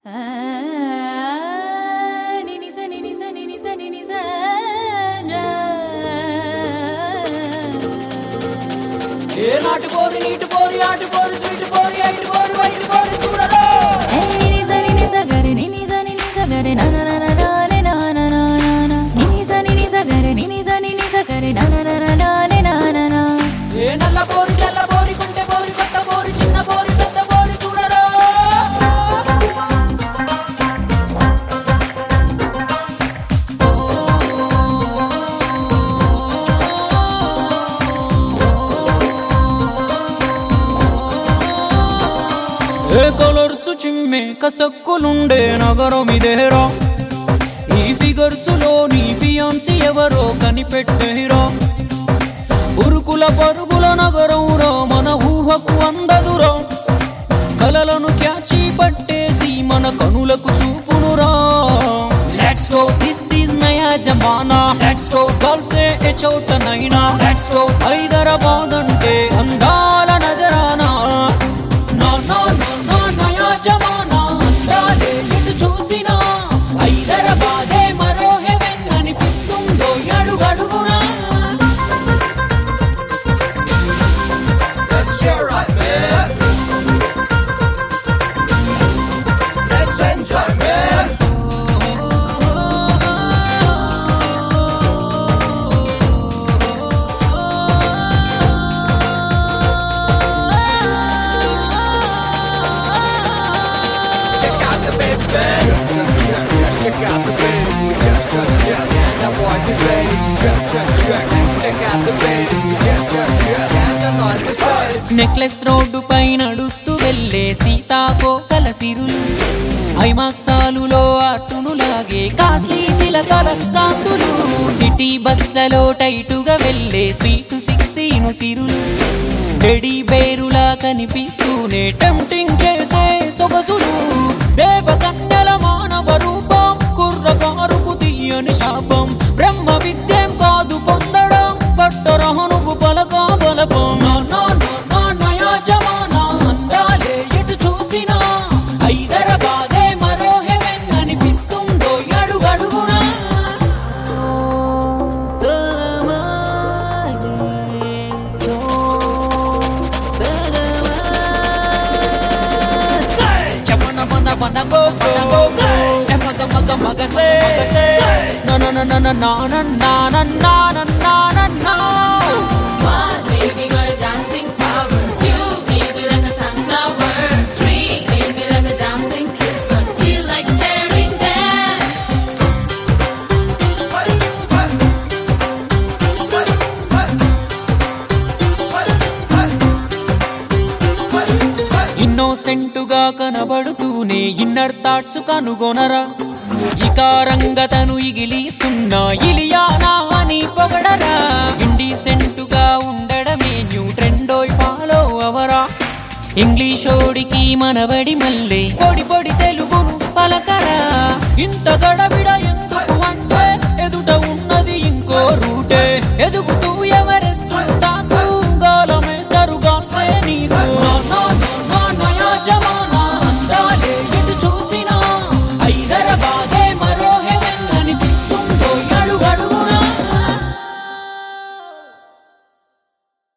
నినిస నినిస నినిస నినిస ఏ నాటు పోరి నీటి పోరి ఆటు పోరి స్వీట్ పోరి ఐటు పోరి వైట్ పోరి చూడరా నినిస నినిస గరి నినిస నినిస గరి నా నా నా నా నా నే నా నా నా నా నా. నినిస నినిస గరి నినిస నినిస గరి నా నా నా నా నా నే నా నా నా. ఏ నల్ల పోరి తెల్ల పోరి కుంటే పోరి కొత్త పోరి చిన్న పోరి పెద్ద పోరి చూడరా ఏ కలర్స్ చిమ్మే కసక్కులుండే నగరం ఇదేరా ఈ ఫిగర్స్ లో నీ ఫియాన్సీ ఎవరో కనిపెట్టేరా ఉరుకుల పరుగుల నగరంరా మన ఊహకు అందదురా కలలను క్యాచి పట్టేసి మన కనులకు చూపునురా లెట్స్ గో దిస్ ఈజ్ నయా జమానా లెట్స్ గో గర్ల్స్ ఏ చోటనైనా లెట్స్ గో హైదరాబాద్ అంటే అందాల నజరానా నా నా నా నా నయా జమానా అందాలే ఎటు చూసినా హైదరాబాదే మరో హెవెన్ అనిపిస్తుందో అడుగడుగునా Let's share it, man. Let's enjoy, man. Check out the baby, man. Check, check, check. Yeah, check out the baby. Just, just, just. That boy, this baby. Check, check, check. Let's check out the baby. Just, just, just. And the Lord, this baby. Necklace road పై నడుస్తూ వెళ్ళే సీతాకోకల సిరులు ఐమాక్సాలులో అట్టును లాగే కాస్లీ చిలకల కాంతులు city బస్లలో టైటుగా వెళ్ళే sweet sixteen సిరులు డెడీ బేరులా కనిపిస్తూనే tempting చేసే సొగసులు దేవకన్యల మానవ రూపం కుర్రకారుకు తీయని శాపం బ్రహ్మ విద్యం కాదు పొందడం పట్టరహనుకు పలక బలపం నా నా నా నా నయా జమానా అందాలే ఎటు చూసినా హైదరాబాదే మరో హెవెన్ అనిపిస్తుందో అడుగడుగునా Chapana bana bana go go go Maga maga maga say Na na na na na na na na na na na na na na One, baby, got a dancing power. Two, baby, like a sunflower. Three, baby, like a dancing kiss, but feel like staring there. ఇన్నోసెంటుగా కనబడుతూనే inner thoughts కనుగొనరా ఇకారంగతను ఇగిలిస్తున్నా ఇలియానా అని పొగడరా ఇండిసెంటుగా ఉండడమే new ట్రెండోయ్ follow అవరా ఇంగ్లీషోడికి మనబడి మళ్ళీ పొడి పొడి తెలుగును పలకరా ఇంత గడబిడ ఎందుకు అంటే ఎదుట ఉన్నది ఇంకో రూటే